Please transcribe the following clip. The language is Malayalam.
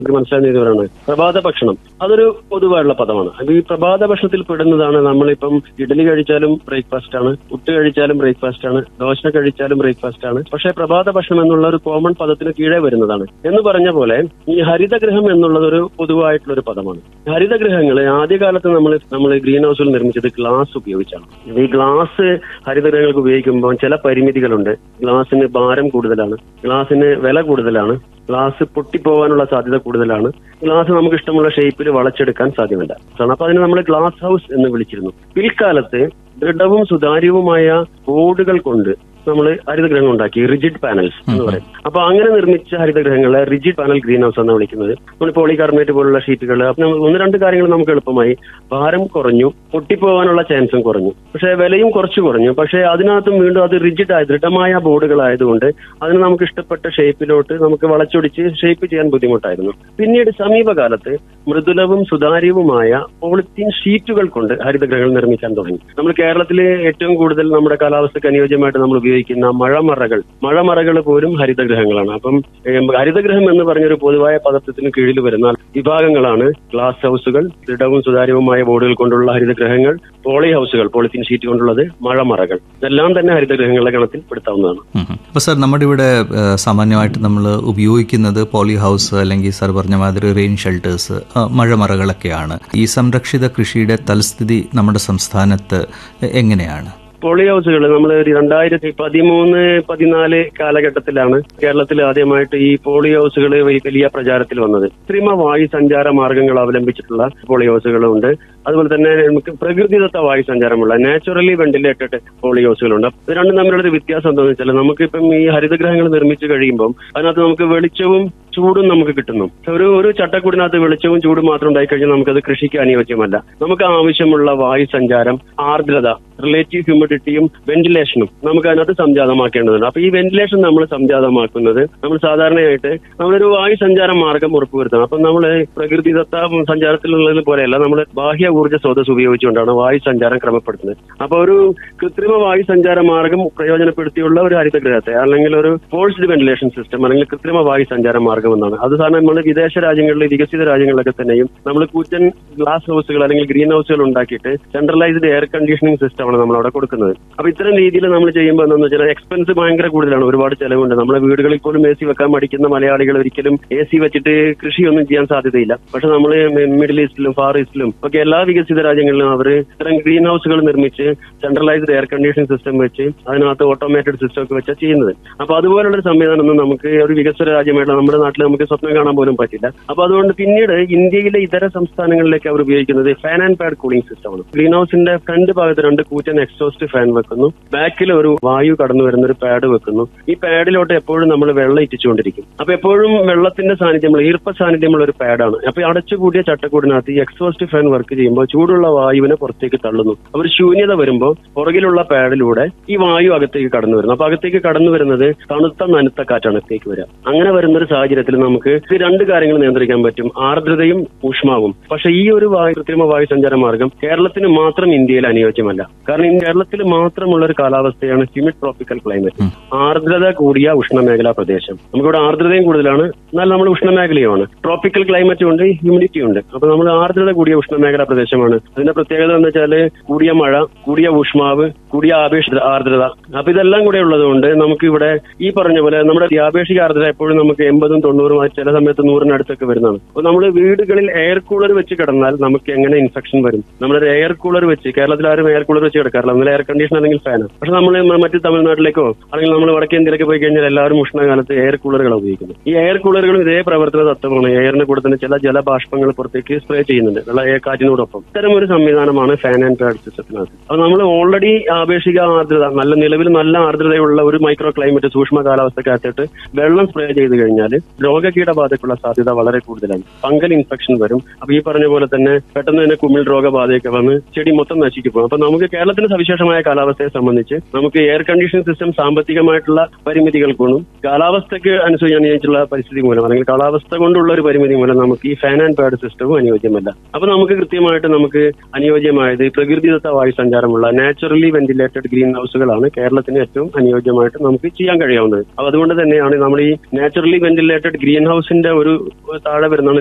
നമുക്ക് മനസ്സിലാകുന്ന ഇതുവരാണ് പ്രഭാത ഭക്ഷണം അതൊരു പൊതുവായുള്ള പദമാണ് അത് ഈ പ്രഭാത ഭക്ഷണത്തിൽ പെടുന്നതാണ് നമ്മളിപ്പം ഇഡലി കഴിച്ചാലും ബ്രേക്ക്ഫാസ്റ്റ് ആണ് പുട്ട് കഴിച്ചാലും ബ്രേക്ക്ഫാസ്റ്റ് ആണ് ദോശ കഴിച്ചാലും ബ്രേക്ക്ഫാസ്റ്റ് ആണ് പക്ഷേ പ്രഭാത ഭക്ഷണം എന്നുള്ള ഒരു കോമൺ പദത്തിന് കീഴേ വരുന്നതാണ് എന്ന് പറഞ്ഞ പോലെ ഈ ഹരിതഗൃഹം എന്നുള്ളത് ഒരു പൊതുവായിട്ടുള്ള ഒരു പദമാണ് ഹരിതഗൃഹങ്ങൾ ആദ്യകാലത്ത് നമ്മൾ നമ്മൾ ഗ്രീൻ ഹൗസിൽ നിർമ്മിച്ചത് ഗ്ലാസ് ഉപയോഗിച്ചാണ് ഈ ഗ്ലാസ് ഹരിതഗൃഹങ്ങൾക്ക് ഉപയോഗിക്കുമ്പോൾ ചില പരിമിതികളുണ്ട് ഗ്ലാസിന് ഭാരം കൂടുതലാണ് ഗ്ലാസിന് വില കൂടുതലാണ് ഗ്ലാസ് പൊട്ടിപ്പോവാനുള്ള സാധ്യത കൂടുതലാണ് ഗ്ലാസ് നമുക്ക് ഇഷ്ടമുള്ള ഷേപ്പിൽ വളച്ചെടുക്കാൻ സാധ്യമല്ല അപ്പൊ അതിന് നമ്മൾ ഗ്ലാസ് ഹൗസ് എന്ന് വിളിച്ചിരുന്നു പിൽക്കാലത്ത് ദൃഢവും സുതാര്യവുമായ ബോർഡുകൾ കൊണ്ട് നമ്മൾ ഹരിതഗ്രഹങ്ങൾ ഉണ്ടാക്കി റിജിഡ് പാനൽസ് എന്ന് പറയും അപ്പൊ അങ്ങനെ നിർമ്മിച്ച ഹരിതഗ്രഹങ്ങളെ റിജിഡ് പാനൽ ഗ്രീൻ ഹൗസ് എന്നാണ് വിളിക്കുന്നത് നമ്മൾ പോളികാർബണേറ്റ് പോലുള്ള ഷീറ്റുകൾ അപ്പൊ നമ്മൾ ഒന്ന് രണ്ട് കാര്യങ്ങൾ നമുക്ക് എളുപ്പമായി ഭാരം കുറഞ്ഞു പൊട്ടിപ്പോവാനുള്ള ചാൻസും കുറഞ്ഞു പക്ഷേ വിലയും കുറച്ച് കുറഞ്ഞു പക്ഷേ അതിനകത്തും വീണ്ടും അത് റിജിഡ് ആയ ദൃഢമായ ബോർഡുകളായതുകൊണ്ട് അതിന് നമുക്ക് ഇഷ്ടപ്പെട്ട ഷേപ്പിലോട്ട് നമുക്ക് വളച്ചൊടിച്ച് ഷേപ്പ് ചെയ്യാൻ ബുദ്ധിമുട്ടായിരുന്നു പിന്നീട് സമീപകാലത്ത് മൃദുലവും സുതാര്യവുമായ പോളിത്തീൻ ഷീറ്റുകൾ കൊണ്ട് ഹരിതഗ്രഹങ്ങൾ നിർമ്മിക്കാൻ തുടങ്ങി നമ്മൾ കേരളത്തിലെ ഏറ്റവും കൂടുതൽ നമ്മുടെ കാലാവസ്ഥയ്ക്ക് അനുയോജ്യമായിട്ട് നമ്മൾ ഉപയോഗിക്കുന്ന മഴമറകൾ മഴമറകൾ പോലും ഹരിതഗ്രഹങ്ങളാണ് അപ്പം ഏം, ഹരിതഗ്രഹം എന്ന് പറഞ്ഞൊരു പൊതുവായ പദത്തിന് കീഴിൽ വരുന്ന വിഭാഗങ്ങളാണ് ഗ്ലാസ് ഹൗസുകൾ ദൃഢവും സുതാര്യവുമായ ബോർഡുകൾ കൊണ്ടുള്ള ഹരിതഗ്രഹങ്ങൾ പോളി ഹൗസുകൾ പോളിത്തീൻ ഷീറ്റ് കൊണ്ടുള്ളത് മഴമറകൾ ഇതെല്ലാം തന്നെ ഹരിതഗ്രഹങ്ങളുടെ ഗണത്തിൽ പെടുത്താവുന്നതാണ് അപ്പോൾ സാർ നമ്മുടെ ഇവിടെ ആ, സാമാന്യമായിട്ട് നമ്മൾ ഉപയോഗിക്കുന്നത് പോളി ഹൗസ് അല്ലെങ്കിൽ സാർ പറഞ്ഞ മാതിരി റെയിൻ ഷെൽട്ടേഴ്സ് ആ, മഴമറകളൊക്കെയാണ് ഈ സംരക്ഷിത കൃഷിയുടെ തൽസ്ഥിതി നമ്മുടെ സംസ്ഥാനത്ത് എങ്ങനെയാണ് പോളി ഹൗസുകൾ നമ്മൾ രണ്ടായിരത്തി പതിമൂന്ന് പതിനാല് കാലഘട്ടത്തിലാണ് കേരളത്തിൽ ആദ്യമായിട്ട് ഈ പോളി ഹൗസുകൾ വലിയ പ്രചാരത്തിൽ വന്നത് കൃത്രിമ വായു സഞ്ചാര മാർഗങ്ങൾ അവലംബിച്ചിട്ടുള്ള പോളി ഹൗസുകളുണ്ട് അതുപോലെ തന്നെ നമുക്ക് പ്രകൃതിദത്ത വായു സഞ്ചാരമുള്ള നാച്ചുറലി വെന്റിലേറ്റഡ് പോളി ഹൗസുകളുണ്ട് അപ്പൊ ഇത് രണ്ടും തമ്മിലുള്ള ഒരു വ്യത്യാസം എന്താണെന്ന് വെച്ചാൽ നമുക്കിപ്പം ഈ ഹരിതഗ്രഹങ്ങൾ നിർമ്മിച്ചു കഴിയുമ്പോൾ അതിനകത്ത് നമുക്ക് വെളിച്ചവും ചൂടും നമുക്ക് കിട്ടുന്നു ഒരു ഒരു ചട്ടക്കൂടിനകത്ത് വെളിച്ചവും ചൂടും മാത്രം ഉണ്ടായി കഴിഞ്ഞാൽ നമുക്കത് കൃഷിക്ക് അനുയോജ്യമല്ല നമുക്ക് ആവശ്യമുള്ള വായു സഞ്ചാരം ആർദ്രത റിലേറ്റീവ് ഹ്യൂമിഡിറ്റിയും വെന്റിലേഷനും നമുക്ക് അതിനകത്ത് സംജാതമാക്കേണ്ടതുണ്ട് അപ്പൊ ഈ വെന്റിലേഷൻ നമ്മൾ സംജാതമാക്കുന്നത് നമ്മൾ സാധാരണയായിട്ട് നമ്മളൊരു വായു സഞ്ചാര മാർഗം ഉറപ്പുവരുത്തണം അപ്പൊ നമ്മൾ പ്രകൃതിദത്ത സഞ്ചാരത്തിലുള്ളത് പോലെയല്ല നമ്മൾ ബാഹ്യ ഊർജ്ജ സ്രോതസ് ഉപയോഗിച്ചുകൊണ്ടാണ് വായു സഞ്ചാരം ക്രമപ്പെടുത്തുന്നത് അപ്പൊ ഒരു കൃത്രിമ വായു സഞ്ചാര മാർഗം പ്രയോജനപ്പെടുത്തിയുള്ള ഒരു ഹരിതഗ്രഹത്തെ അല്ലെങ്കിൽ ഒരു ഫോഴ്സ്ഡ് വെന്റിലേഷൻ സിസ്റ്റം അല്ലെങ്കിൽ കൃത്രിമ വായു സഞ്ചാര മാർഗം എന്നാണ് അത് സാധാരണ നമ്മൾ വിദേശ രാജ്യങ്ങളിൽ വികസിത രാജ്യങ്ങളിലൊക്കെ തന്നെയും നമ്മൾ കൂറ്റൻ ഗ്ലാസ് ഹൗസുകൾ അല്ലെങ്കിൽ ഗ്രീൻ ഹൗസുകൾ ഉണ്ടാക്കിയിട്ട് സെൻട്രലൈസ്ഡ് എയർ കണ്ടീഷനിങ് സിസ്റ്റമാണ് നമ്മൾ അവിടെ കൊടുക്കുന്നത് അപ്പൊ ഇത്തരം രീതിയിൽ നമ്മൾ ചെയ്യുമ്പോൾ എന്താണെന്ന് വെച്ചാൽ എക്സ്പെൻസ് ഭയങ്കര കൂടുതലാണ് ഒരുപാട് ചെലവുണ്ട് നമ്മുടെ വീടുകളിൽ പോലും എ സി വെക്കാൻ മടിക്കുന്ന മലയാളികൾ ഒരിക്കലും എ സി വെച്ചിട്ട് കൃഷിയൊന്നും ചെയ്യാൻ സാധ്യതയില്ല പക്ഷെ നമ്മൾ മിഡിൽ ഈസ്റ്റിലും ഫാർ ഈസ്റ്റിലും ഒക്കെ എല്ലാ വികസിത രാജ്യങ്ങളിലും അവർ ഇത്തരം ഗ്രീൻ ഹൗസുകൾ നിർമ്മിച്ച് സെൻട്രലൈസ്ഡ് എയർ കണ്ടീഷൻ സിസ്റ്റം വെച്ച് അതിനകത്ത് ഓട്ടോമേറ്റഡ് സിസ്റ്റം ഒക്കെ വെച്ചാൽ ചെയ്യുന്നത് അപ്പൊ അതുപോലുള്ള ഒരു സംവിധാനം ഒന്നും നമുക്ക് ഒരു വികസിത രാജ്യമായിട്ട് നമ്മുടെ നാട്ടിൽ നമുക്ക് സ്വപ്നം കാണാൻ പോലും പറ്റില്ല അപ്പൊ അതുകൊണ്ട് പിന്നീട് ഇന്ത്യയിലെ ഇതര സംസ്ഥാനങ്ങളിലേക്ക് അവർ ഉപയോഗിക്കുന്നത് ഫാൻ ആൻഡ് പാഡ് കൂളിംഗ് സിസ്റ്റമാണ് ഗ്രീൻ ഹൗസിന്റെ ഫ്രണ്ട് ഭാഗത്ത് രണ്ട് കൂറ്റൻ എക്സോസ്റ്റ് ഫാൻ വെക്കുന്നു ബാക്കിൽ ഒരു വായു കടന്നു വരുന്ന ഒരു പാഡ് വെക്കുന്നു ഈ പാഡിലോട്ട് എപ്പോഴും നമ്മൾ വെള്ളം ഇറ്റിച്ചുകൊണ്ടിരിക്കും അപ്പൊ എപ്പോഴും വെള്ളത്തിന്റെ സാന്നിധ്യമുള്ള ഈർപ്പ സാന്നിധ്യമുള്ള ഒരു പാഡാണ് അപ്പൊ ഈ അടച്ചുകൂടിയ ചട്ടക്കൂടിനകത്ത് ഈ എക്സോസ്റ്റ് ഫാൻ വർക്ക് ചെയ്യുമ്പോൾ ചൂടുള്ള വായുവിനെ പുറത്തേക്ക് തള്ളുന്നു അപ്പൊ ഒരു ശൂന്യത വരുമ്പോൾ പുറകിലുള്ള പാഡിലൂടെ ഈ വായു അകത്തേക്ക് കടന്നു വരുന്നു അപ്പൊ അകത്തേക്ക് കടന്നു വരുന്നത് തണുത്ത നനുത്ത കാറ്റാണ് അകത്തേക്ക് വരിക അങ്ങനെ വരുന്ന ഒരു സാഹചര്യത്തിൽ നമുക്ക് ഇത് രണ്ട് കാര്യങ്ങൾ നിയന്ത്രിക്കാൻ പറ്റും ആർദ്രതയും ഊഷ്മാവും പക്ഷെ ഈ ഒരു വായു കൃത്രിമ വായു സഞ്ചാര മാർഗം കേരളത്തിന് മാത്രം ഇന്ത്യയിൽ അനുയോജ്യമല്ല കാരണം ഈ കേരളത്തിൽ മാത്രമുള്ള ഒരു കാലാവസ്ഥയാണ് ഹ്യൂമിഡ് ട്രോപ്പിക്കൽ ക്ലൈമറ്റ് ആർദ്രത കൂടിയ ഉഷ്ണമേഖലാ പ്രദേശം നമുക്കിവിടെ ആർദ്രതയും കൂടുതലാണ് എന്നാൽ നമ്മൾ ഉഷ്ണമേഖലയുമാണ് ട്രോപ്പിക്കൽ ക്ലൈമറ്റും ഉണ്ട് ഹ്യൂമിഡിറ്റി ഉണ്ട് അപ്പൊ നമ്മൾ ആർദ്രത കൂടിയ ഉഷ്ണമേഖലാ പ്രദേശമാണ് അതിന്റെ പ്രത്യേകത എന്ന് വെച്ചാൽ കൂടിയ മഴ കൂടിയ ഊഷ്മാവ് കൂടിയ ആപേക്ഷിക ആർദ്രത അപ്പൊ ഇതെല്ലാം കൂടെ ഉള്ളതുകൊണ്ട് നമുക്ക് ഇവിടെ ഈ പറഞ്ഞ പോലെ നമ്മുടെ ആപേക്ഷിക ആർദ്രത എപ്പോഴും നമുക്ക് എൺപതും തൊണ്ണൂറും ആ ചില സമയത്ത് നൂറിനടുത്തൊക്കെ വരുന്നതാണ് അപ്പൊ നമ്മൾ വീടുകളിൽ എയർ കൂളർ വെച്ച് കിടന്നാൽ നമുക്ക് എങ്ങനെ ഇൻഫെക്ഷൻ വരും നമ്മളൊരു എയർ കൂളർ വെച്ച് കേരളത്തിൽ ആരും എയർ കൂളർ വെച്ച് കിടക്കാറില്ല നമ്മൾ എയർ കണ്ടീഷൻ അല്ലെങ്കിൽ ഫാൻ പക്ഷെ നമ്മൾ മറ്റു തമിഴ്നാട്ടിലേക്കോ അല്ലെങ്കിൽ നമ്മൾ വടക്കേ ഇന്ത്യയിലേക്ക് പോയി കഴിഞ്ഞാൽ എല്ലാവരും ഉഷ്ണകാലത്ത് എയർ കൂളറുകൾ ഉപയോഗിക്കുന്നത് ഈ എയർ കൂളറുകളും ഇതേ പ്രവർത്തന തത്വമാണ് എയറിന് കൂടെ തന്നെ ചില ജലബാഷ്പങ്ങൾ പുറത്തേക്ക് സ്പ്രേ ചെയ്യുന്നുണ്ട് വെള്ള എയർ കാറ്റിനോടൊപ്പം ഇത്തരം ഒരു സംവിധാനമാണ് ഫാൻ ആൻഡ് പാഡ് സിസ്റ്റത്തിനകത്ത് അപ്പൊ നമ്മൾ ഓൾറെഡി ആപേക്ഷിക ആർദ്രത നല്ല നിലവിൽ നല്ല ആർദ്രതയുള്ള ഒരു മൈക്രോ ക്ലൈമറ്റ് സൂക്ഷ്മ കാലാവസ്ഥക്കകത്തിട്ട് വെള്ളം സ്പ്രേ ചെയ്ത് കഴിഞ്ഞാൽ രോഗകീടബാധയ്ക്കുള്ള സാധ്യത വളരെ കൂടുതലാണ് ഫംഗൽ ഇൻഫെക്ഷൻ വരും അപ്പൊ ഈ പറഞ്ഞ പോലെ തന്നെ പെട്ടെന്ന് തന്നെ കുമിൾ രോഗബാധയൊക്കെ വന്ന് ചെടി മൊത്തം നശിക്കും പോകും അപ്പൊ നമുക്ക് കേരളത്തിന് സവിശേഷമായ കാലാവസ്ഥയെ സംബന്ധിച്ച് നമുക്ക് എയർ കണ്ടീഷൻ സിസ്റ്റം സാമ്പത്തികമായിട്ടുള്ള പരിമിതികൾ കൊണ്ടും കാലാവസ്ഥയ്ക്ക് അനുസരിച്ചുള്ള പരിസ്ഥിതി മൂലം അല്ലെങ്കിൽ കാലാവസ്ഥ കൊണ്ടുള്ള ഒരു പരിമിതി മൂലം നമുക്ക് ഈ ഫാൻ ആൻഡ് പാഡ് സിസ്റ്റവും അനുയോജ്യമല്ല അപ്പൊ നമുക്ക് കൃത്യമായിട്ട് നമുക്ക് അനുയോജ്യമായത് ഈ പ്രകൃതിദത്ത വായു സഞ്ചാരമുള്ള നാച്ചുറലി വെന്റിലേറ്റഡ് ഗ്രീൻ ഹൗസുകളാണ് കേരളത്തിന് ഏറ്റവും അനുയോജ്യമായിട്ട് നമുക്ക് ചെയ്യാൻ കഴിയാവുന്നത് അപ്പൊ അതുകൊണ്ട് തന്നെയാണ് നമ്മൾ ഈ നാച്ചുറലി വെന്റിലേറ്റഡ് ഗ്രീൻ ഹൗസിന്റെ ഒരു താഴെ വരുന്നതാണ്